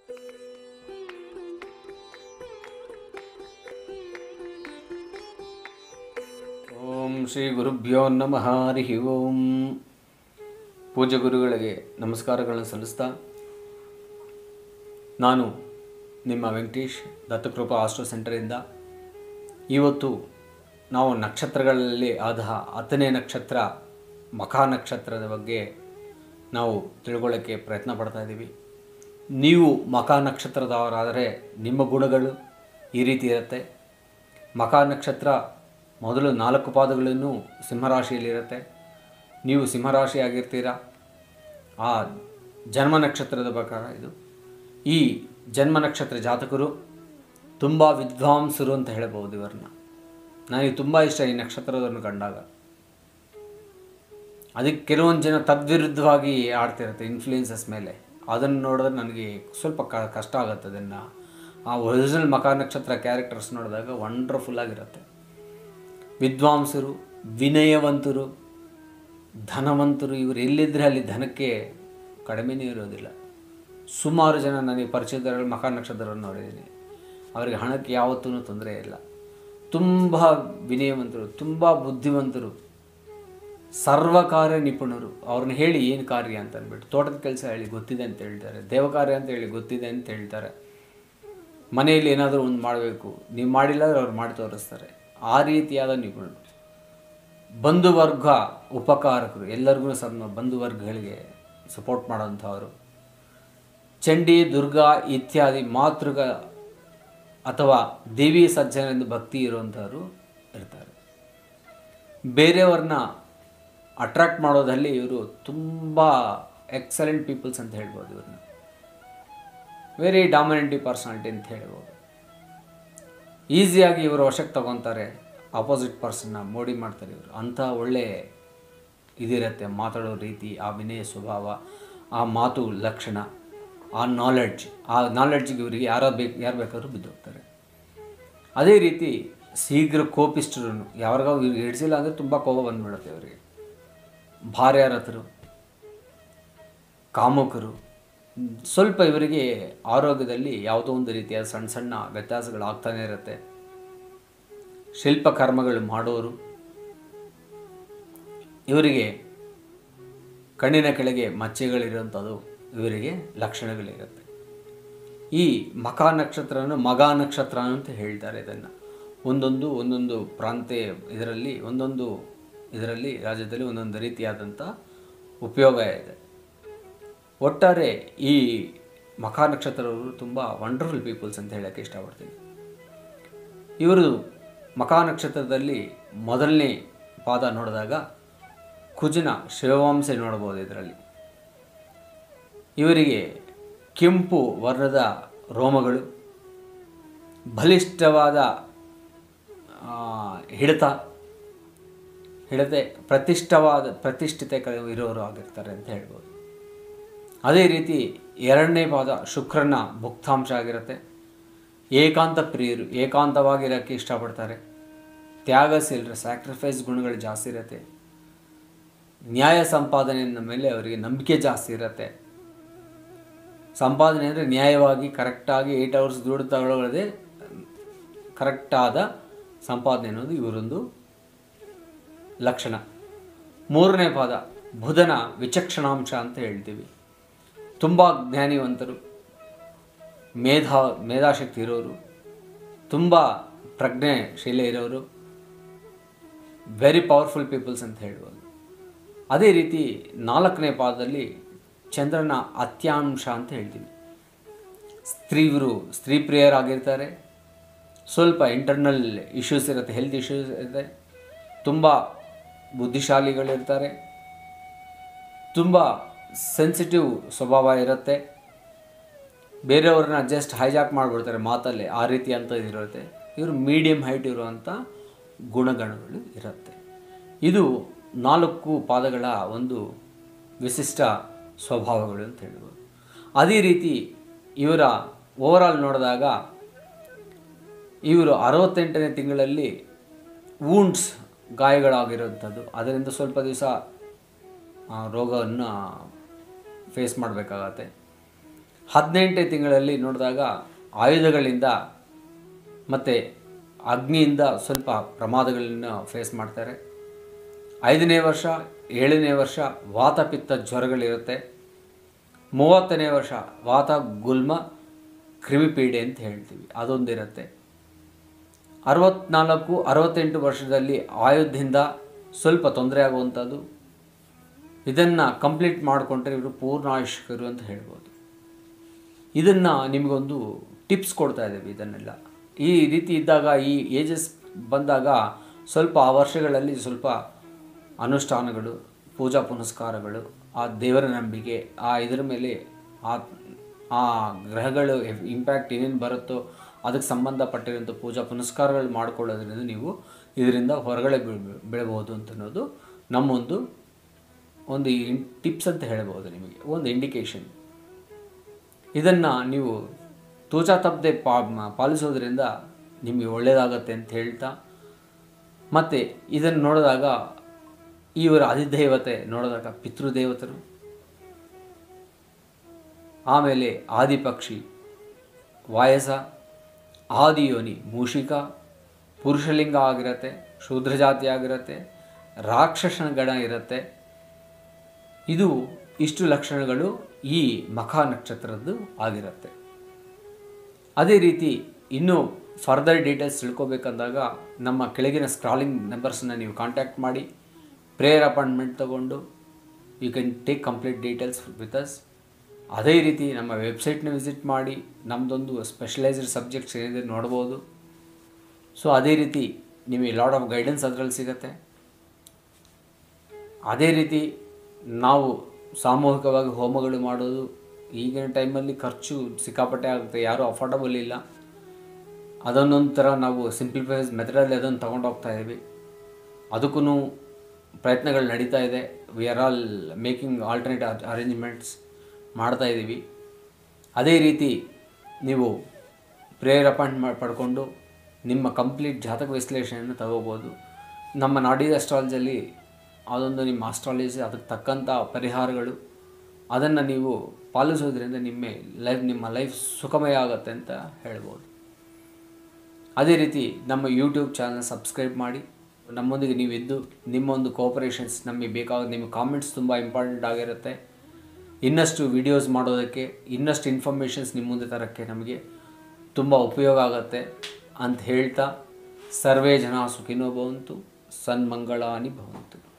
ಓಂ ಶ್ರೀ ಗುರುಭ್ಯೋ ನಮಃ ಹರಿ ಓಂ ಪೂಜ್ಯ ಗುರುಗಳಿಗೆ ನಮಸ್ಕಾರಗಳನ್ನು ಸಲ್ಲಿಸ್ತಾ ನಾನು ನಿಮ್ಮ ವೆಂಕಟೇಶ್ ದತ್ತಕೃಪಾ ಆಸ್ಟ್ರೋ ಸೆಂಟರಿಂದ ಇವತ್ತು ನಾವು ನಕ್ಷತ್ರಗಳಲ್ಲಿ ಆದ ಹತ್ತನೇ ನಕ್ಷತ್ರ ಮಖ ನಕ್ಷತ್ರದ ಬಗ್ಗೆ ನಾವು ತಿಳ್ಕೊಳ್ಳೋಕ್ಕೆ ಪ್ರಯತ್ನ ಪಡ್ತಾ ಇದ್ದೀವಿ ನೀವು ಮಖ ನಕ್ಷತ್ರದವರಾದರೆ ನಿಮ್ಮ ಗುಣಗಳು ಈ ರೀತಿ ಇರುತ್ತೆ ಮಖ ನಕ್ಷತ್ರ ಮೊದಲು ನಾಲ್ಕು ಪಾದಗಳನ್ನು ಸಿಂಹರಾಶಿಯಲ್ಲಿರುತ್ತೆ ನೀವು ಸಿಂಹರಾಶಿ ಆಗಿರ್ತೀರಾ ಆ ಜನ್ಮ ನಕ್ಷತ್ರದ ಪ್ರಕಾರ ಇದು ಈ ಜನ್ಮ ನಕ್ಷತ್ರ ಜಾತಕರು ತುಂಬ ವಿದ್ವಾಂಸರು ಅಂತ ಹೇಳಬಹುದು ಇವರನ್ನ ನನಗೆ ತುಂಬ ಇಷ್ಟ ಈ ನಕ್ಷತ್ರದವನ್ನು ಕಂಡಾಗ ಅದಕ್ಕೆ ಕೆಲವೊಂದು ಜನ ತದ್ವಿರುದ್ಧವಾಗಿ ಆಡ್ತಿರುತ್ತೆ ಇನ್ಫ್ಲೂಯೆನ್ಸಸ್ ಮೇಲೆ ಅದನ್ನು ನೋಡಿದ್ರೆ ನನಗೆ ಸ್ವಲ್ಪ ಕ ಕಷ್ಟ ಆಗುತ್ತೆ ಅದನ್ನು ಆ ಒರಿಜಿನಲ್ ಮಕ ನಕ್ಷತ್ರ ಕ್ಯಾರೆಕ್ಟರ್ಸ್ ನೋಡಿದಾಗ ವಂಡರ್ಫುಲ್ ಆಗಿರುತ್ತೆ ವಿದ್ವಾಂಸರು ವಿನಯವಂತರು ಧನವಂತರು ಇವರು ಎಲ್ಲಿದ್ದರೆ ಅಲ್ಲಿ ಧನಕ್ಕೆ ಕಡಿಮೆನೇ ಇರೋದಿಲ್ಲ ಸುಮಾರು ಜನ ನನಗೆ ಪರಿಚಯದವರಲ್ಲಿ ಮಕ ನಕ್ಷತ್ರವನ್ನು ನೋಡಿದ್ದೀನಿ ಅವರಿಗೆ ಹಣಕ್ಕೆ ಯಾವತ್ತೂ ತೊಂದರೆ ಇಲ್ಲ ತುಂಬ ವಿನಯವಂತರು ತುಂಬ ಬುದ್ಧಿವಂತರು ಸರ್ವಕಾರ್ಯ ನಿಪುಣರು ಅವ್ರನ್ನ ಹೇಳಿ ಏನು ಕಾರ್ಯ ಅಂತ ಅಂದ್ಬಿಟ್ಟು ತೋಟದ ಕೆಲಸ ಹೇಳಿ ಗೊತ್ತಿದೆ ಅಂತ ಹೇಳ್ತಾರೆ ದೇವ ಕಾರ್ಯ ಅಂತ ಹೇಳಿ ಗೊತ್ತಿದೆ ಅಂತ ಹೇಳ್ತಾರೆ ಮನೆಯಲ್ಲಿ ಏನಾದರೂ ಒಂದು ಮಾಡಬೇಕು ನೀವು ಮಾಡಿಲ್ಲ ಅಂದ್ರೆ ಅವ್ರು ಮಾಡಿ ತೋರಿಸ್ತಾರೆ ಆ ರೀತಿಯಾದ ನಿಪುಣರು ಬಂಧುವರ್ಗ ಉಪಕಾರಕರು ಎಲ್ಲರಿಗೂ ಸಮ ಬಂಧುವರ್ಗಗಳಿಗೆ ಸಪೋರ್ಟ್ ಮಾಡೋಂಥವರು ಚಂಡಿ ದುರ್ಗಾ ಇತ್ಯಾದಿ ಮಾತೃಗ ಅಥವಾ ದೇವಿ ಸಜ್ಜನೆಂದು ಭಕ್ತಿ ಇರುವಂಥವರು ಇರ್ತಾರೆ ಬೇರೆಯವ್ರನ್ನ ಅಟ್ರಾಕ್ಟ್ ಮಾಡೋದಲ್ಲಿ ಇವರು ತುಂಬ ಎಕ್ಸಲೆಂಟ್ ಪೀಪಲ್ಸ್ ಅಂತ ಹೇಳ್ಬೋದು ಇವ್ರನ್ನ ವೆರಿ ಡಾಮಿನೆಂಟಿ ಪರ್ಸನಾಲಿಟಿ ಅಂತ ಹೇಳ್ಬೋದು ಈಸಿಯಾಗಿ ಇವರು ವಶಕ್ಕೆ ತಗೊತಾರೆ ಆಪೋಸಿಟ್ ಪರ್ಸನ್ನ ಮೋಡಿ ಮಾಡ್ತಾರೆ ಇವರು ಅಂಥ ಒಳ್ಳೆ ಇದಿರುತ್ತೆ ಮಾತಾಡೋ ರೀತಿ ಆ ವಿನಯ ಸ್ವಭಾವ ಆ ಮಾತು ಲಕ್ಷಣ ಆ ನಾಲೆಡ್ಜ್ ಆ ನಾಲೆಡ್ಜಿಗೆ ಇವರಿಗೆ ಯಾರೋ ಬೇಕು ಯಾರು ಬೇಕಾದ್ರೂ ಬಿದ್ದೋಗ್ತಾರೆ ಅದೇ ರೀತಿ ಶೀಘ್ರ ಕೋಪಿಸ್ಟರು ಯಾರಿಗಾವ್ ಇವ್ರಿಗೆ ಹಿಡಿಸಿಲ್ಲ ಅಂದರೆ ತುಂಬ ಕೋಪ ಬಂದ್ಬಿಡುತ್ತೆ ಅವರಿಗೆ ಭಾರ್ಯಾರಥರು ಕಾಮುಕರು ಸ್ವಲ್ಪ ಇವರಿಗೆ ಆರೋಗ್ಯದಲ್ಲಿ ಯಾವುದೋ ಒಂದು ರೀತಿಯ ಸಣ್ಣ ಸಣ್ಣ ವ್ಯತ್ಯಾಸಗಳು ಆಗ್ತಾನೆ ಇರುತ್ತೆ ಶಿಲ್ಪಕರ್ಮಗಳು ಮಾಡೋರು ಇವರಿಗೆ ಕಣ್ಣಿನ ಕೆಳಗೆ ಮಚ್ಚೆಗಳಿರುವಂಥದ್ದು ಇವರಿಗೆ ಲಕ್ಷಣಗಳಿರುತ್ತೆ ಈ ಮಖ ನಕ್ಷತ್ರವನ್ನು ಮಗ ನಕ್ಷತ್ರ ಅಂತ ಹೇಳ್ತಾರೆ ಇದನ್ನು ಒಂದೊಂದು ಒಂದೊಂದು ಪ್ರಾಂತ್ಯ ಇದರಲ್ಲಿ ಒಂದೊಂದು ಇದರಲ್ಲಿ ರಾಜ್ಯದಲ್ಲಿ ಒಂದೊಂದು ರೀತಿಯಾದಂಥ ಉಪಯೋಗ ಇದೆ ಒಟ್ಟಾರೆ ಈ ಮಖ ನಕ್ಷತ್ರವರು ತುಂಬ ವಂಡರ್ಫುಲ್ ಪೀಪಲ್ಸ್ ಅಂತ ಹೇಳೋಕ್ಕೆ ಇಷ್ಟಪಡ್ತೀನಿ ಇವರು ಮಖ ನಕ್ಷತ್ರದಲ್ಲಿ ಮೊದಲನೇ ಪಾದ ನೋಡಿದಾಗ ಕುಜನ ಶಿವವಂಶ ನೋಡ್ಬೋದು ಇದರಲ್ಲಿ ಇವರಿಗೆ ಕೆಂಪು ವರ್ಣದ ರೋಮಗಳು ಬಲಿಷ್ಠವಾದ ಆ, ಹಿಡಿತ ಹಿಡತೆ ಪ್ರತಿಷ್ಠವಾದ ಪ್ರತಿಷ್ಠಿತೆ ಕ- ಇರೋರು ಆಗಿರ್ತಾರೆ ಅಂತ ಹೇಳ್ಬೋದು ಅದೇ ರೀತಿ ಎರಡನೇ ಪಾದ ಶುಕ್ರನ ಭುಕ್ತಾಂಶ ಆಗಿರುತ್ತೆ ಏಕಾಂತ ಪ್ರಿಯರು ಏಕಾಂತವಾಗಿರೋಕ್ಕೆ ಇಷ್ಟಪಡ್ತಾರೆ ತ್ಯಾಗಶೀಲರು ಸ್ಯಾಕ್ರಿಫೈಸ್ ಗುಣಗಳು ಜಾಸ್ತಿ ಇರುತ್ತೆ ನ್ಯಾಯ ಸಂಪಾದನೆಯ ಮೇಲೆ ಅವರಿಗೆ ನಂಬಿಕೆ ಜಾಸ್ತಿ ಇರುತ್ತೆ ಸಂಪಾದನೆ ಅಂದರೆ ನ್ಯಾಯವಾಗಿ ಕರೆಕ್ಟಾಗಿ ಏಯ್ಟ್ ಅವರ್ಸ್ ದುಡ್ಡು ತಗೊಳ್ಳೋದೇ ಕರೆಕ್ಟಾದ ಸಂಪಾದನೆ ಅನ್ನೋದು ಇವರೊಂದು ಲಕ್ಷಣ ಮೂರನೇ ಪಾದ ಬುಧನ ವಿಚಕ್ಷಣಾಂಶ ಅಂತ ಹೇಳ್ತೀವಿ ತುಂಬ ಜ್ಞಾನಿವಂತರು ಮೇಧಾ ಮೇಧಾಶಕ್ತಿ ಇರೋರು ತುಂಬ ಪ್ರಜ್ಞೆಶೀಲ ಇರೋರು ವೆರಿ ಪವರ್ಫುಲ್ ಪೀಪಲ್ಸ್ ಅಂತ ಹೇಳ್ಬೋದು ಅದೇ ರೀತಿ ನಾಲ್ಕನೇ ಪಾದದಲ್ಲಿ ಚಂದ್ರನ ಅತ್ಯಾಂಶ ಅಂತ ಹೇಳ್ತೀವಿ ಸ್ತ್ರೀವರು ಸ್ತ್ರೀ ಪ್ರಿಯರಾಗಿರ್ತಾರೆ ಸ್ವಲ್ಪ ಇಂಟರ್ನಲ್ ಇಶ್ಯೂಸ್ ಇರುತ್ತೆ ಹೆಲ್ತ್ ಇಶ್ಯೂಸ್ ಇರುತ್ತೆ ತುಂಬ ಬುದ್ಧಿಶಾಲಿಗಳಿರ್ತಾರೆ ತುಂಬ ಸೆನ್ಸಿಟಿವ್ ಸ್ವಭಾವ ಇರುತ್ತೆ ಬೇರೆಯವ್ರನ್ನ ಜಸ್ಟ್ ಹೈಜಾಕ್ ಮಾಡಿಬಿಡ್ತಾರೆ ಮಾತಲ್ಲಿ ಆ ರೀತಿ ಅಂತ ಇದಿರುತ್ತೆ ಇವರು ಮೀಡಿಯಮ್ ಹೈಟ್ ಇರುವಂಥ ಗುಣಗಣಗಳು ಇರುತ್ತೆ ಇದು ನಾಲ್ಕು ಪಾದಗಳ ಒಂದು ವಿಶಿಷ್ಟ ಸ್ವಭಾವಗಳು ಅಂತ ಹೇಳ್ಬೋದು ಅದೇ ರೀತಿ ಇವರ ಓವರಾಲ್ ನೋಡಿದಾಗ ಇವರು ಅರವತ್ತೆಂಟನೇ ತಿಂಗಳಲ್ಲಿ ವೂಂಡ್ಸ್ ಗಾಯಗಳಾಗಿರೋಂಥದ್ದು ಅದರಿಂದ ಸ್ವಲ್ಪ ದಿವಸ ರೋಗವನ್ನು ಫೇಸ್ ಮಾಡಬೇಕಾಗತ್ತೆ ಹದಿನೆಂಟನೇ ತಿಂಗಳಲ್ಲಿ ನೋಡಿದಾಗ ಆಯುಧಗಳಿಂದ ಮತ್ತು ಅಗ್ನಿಯಿಂದ ಸ್ವಲ್ಪ ಪ್ರಮಾದಗಳನ್ನು ಫೇಸ್ ಮಾಡ್ತಾರೆ ಐದನೇ ವರ್ಷ ಏಳನೇ ವರ್ಷ ವಾತ ಪಿತ್ತ ಜ್ವರಗಳಿರುತ್ತೆ ಮೂವತ್ತನೇ ವರ್ಷ ವಾತ ಗುಲ್ಮ ಕ್ರಿಮಿಪೀಡೆ ಅಂತ ಹೇಳ್ತೀವಿ ಅದೊಂದಿರುತ್ತೆ ಅರವತ್ನಾಲ್ಕು ಅರವತ್ತೆಂಟು ವರ್ಷದಲ್ಲಿ ಆಯುಧದಿಂದ ಸ್ವಲ್ಪ ತೊಂದರೆ ಆಗುವಂಥದ್ದು ಇದನ್ನು ಕಂಪ್ಲೀಟ್ ಮಾಡಿಕೊಂಡ್ರೆ ಇವರು ಪೂರ್ಣಾಯುಷ್ಕರು ಅಂತ ಹೇಳ್ಬೋದು ಇದನ್ನು ನಿಮಗೊಂದು ಟಿಪ್ಸ್ ಕೊಡ್ತಾ ಇದ್ದೇವೆ ಇದನ್ನೆಲ್ಲ ಈ ರೀತಿ ಇದ್ದಾಗ ಈ ಏಜಸ್ ಬಂದಾಗ ಸ್ವಲ್ಪ ಆ ವರ್ಷಗಳಲ್ಲಿ ಸ್ವಲ್ಪ ಅನುಷ್ಠಾನಗಳು ಪೂಜಾ ಪುನಸ್ಕಾರಗಳು ಆ ದೇವರ ನಂಬಿಕೆ ಆ ಇದರ ಮೇಲೆ ಆ ಆ ಗ್ರಹಗಳು ಇಂಪ್ಯಾಕ್ಟ್ ಏನೇನು ಬರುತ್ತೋ ಅದಕ್ಕೆ ಸಂಬಂಧಪಟ್ಟಿರೋಂಥ ಪೂಜಾ ಪುನಸ್ಕಾರಗಳು ಮಾಡ್ಕೊಳ್ಳೋದ್ರಿಂದ ನೀವು ಇದರಿಂದ ಹೊರಗಡೆ ಬೀಳ್ ಬೀಳಬಹುದು ಅಂತ ಅನ್ನೋದು ನಮ್ಮೊಂದು ಒಂದು ಇನ್ ಟಿಪ್ಸ್ ಅಂತ ಹೇಳ್ಬೋದು ನಿಮಗೆ ಒಂದು ಇಂಡಿಕೇಶನ್ ಇದನ್ನು ನೀವು ತೂಚ ತಪ್ಪದೆ ಪಾ ಪಾಲಿಸೋದ್ರಿಂದ ನಿಮಗೆ ಒಳ್ಳೆಯದಾಗತ್ತೆ ಅಂತ ಹೇಳ್ತಾ ಮತ್ತು ಇದನ್ನು ನೋಡಿದಾಗ ಇವರ ಅಧಿದೇವತೆ ನೋಡಿದಾಗ ಪಿತೃದೇವತರು ಆಮೇಲೆ ಆದಿಪಕ್ಷಿ ವಾಯಸ ಆದಿಯೋನಿ ಮೂಷಿಕ ಪುರುಷಲಿಂಗ ಆಗಿರತ್ತೆ ಶೂದ್ರ ಜಾತಿ ಆಗಿರತ್ತೆ ರಾಕ್ಷಸನ ಗಣ ಇರುತ್ತೆ ಇದು ಇಷ್ಟು ಲಕ್ಷಣಗಳು ಈ ಮಖ ನಕ್ಷತ್ರದ್ದು ಆಗಿರುತ್ತೆ ಅದೇ ರೀತಿ ಇನ್ನೂ ಫರ್ದರ್ ಡೀಟೇಲ್ಸ್ ತಿಳ್ಕೊಬೇಕಂದಾಗ ನಮ್ಮ ಕೆಳಗಿನ ಸ್ಕ್ರಾಲಿಂಗ್ ನಂಬರ್ಸನ್ನ ನೀವು ಕಾಂಟ್ಯಾಕ್ಟ್ ಮಾಡಿ ಪ್ರೇಯರ್ ಅಪಾಯಿಂಟ್ಮೆಂಟ್ ತಗೊಂಡು you can take complete details with us ಅದೇ ರೀತಿ ನಮ್ಮ ವೆಬ್ಸೈಟ್ನ ವಿಸಿಟ್ ಮಾಡಿ ನಮ್ಮದೊಂದು ಸ್ಪೆಷಲೈಸ್ಡ್ ಸಬ್ಜೆಕ್ಟ್ಸ್ ಏನಿದೆ ನೋಡ್ಬೋದು ಸೊ ಅದೇ ರೀತಿ ನಿಮಗೆ ಲಾಡ್ ಆಫ್ ಗೈಡೆನ್ಸ್ ಅದರಲ್ಲಿ ಸಿಗುತ್ತೆ ಅದೇ ರೀತಿ ನಾವು ಸಾಮೂಹಿಕವಾಗಿ ಹೋಮಗಳು ಮಾಡೋದು ಈಗಿನ ಟೈಮಲ್ಲಿ ಖರ್ಚು ಸಿಕ್ಕಾಪಟ್ಟೆ ಆಗುತ್ತೆ ಯಾರೂ ಅಫೋರ್ಡಬಲ್ ಇಲ್ಲ ಅದನ್ನೊಂಥರ ನಾವು ಸಿಂಪ್ಲಿಫೈಸ್ ಮೆಥಡಲ್ಲಿ ಅದನ್ನು ತೊಗೊಂಡು ಹೋಗ್ತಾ ಇದ್ದೀವಿ ಅದಕ್ಕೂ ಪ್ರಯತ್ನಗಳು ನಡೀತಾ ಇದೆ we are all making alternate arrangements ಮಾಡ್ತಾ ಇದ್ದೀವಿ ಅದೇ ರೀತಿ ನೀವು ಪ್ರೇಯರ್ ಅಪಾಯಿಂಟ್ ಮಾಡಿ ಪಡ್ಕೊಂಡು ನಿಮ್ಮ ಕಂಪ್ಲೀಟ್ ಜಾತಕ ವಿಶ್ಲೇಷಣೆಯನ್ನು ತಗೋಬೋದು ನಮ್ಮ ನಾಡಿ ಅಸ್ಟ್ರಾಲಜಲ್ಲಿ ಅದೊಂದು ನಿಮ್ಮ ಆಸ್ಟ್ರಾಲಜಿ ಅದಕ್ಕೆ ತಕ್ಕಂಥ ಪರಿಹಾರಗಳು ಅದನ್ನು ನೀವು ಪಾಲಿಸೋದ್ರಿಂದ ನಿಮ್ಮ ಲೈಫ್ ನಿಮ್ಮ ಲೈಫ್ ಸುಖಮಯ ಆಗುತ್ತೆ ಅಂತ ಹೇಳ್ಬೋದು ಅದೇ ರೀತಿ ನಮ್ಮ ಯೂಟ್ಯೂಬ್ ಚಾನಲ್ ಸಬ್ಸ್ಕ್ರೈಬ್ ಮಾಡಿ ನಮ್ಮೊಂದಿಗೆ ನೀವಿದ್ದು ನಿಮ್ಮೊಂದು ಕೋಪರೇಷನ್ಸ್ ನಮಗೆ ಬೇಕಾದ ನಿಮ್ಮ ಕಾಮೆಂಟ್ಸ್ ತುಂಬ ಇಂಪಾರ್ಟೆಂಟ್ ಆಗಿರುತ್ತೆ ಇನ್ನಷ್ಟು ವಿಡಿಯೋಸ್ ಮಾಡೋದಕ್ಕೆ ಇನ್ನಷ್ಟು ಇನ್ಫಾರ್ಮೇಷನ್ಸ್ ನಿಮ್ಮ ಮುಂದೆ ತರೋಕ್ಕೆ ನಮಗೆ ತುಂಬ ಉಪಯೋಗ ಆಗುತ್ತೆ ಅಂತ ಹೇಳ್ತಾ ಸರ್ವೇ ಜನ ಸುಖಿನೋ ಭವಂತು ಸನ್ಮಂಗಳಾನಿ ಭವಂತು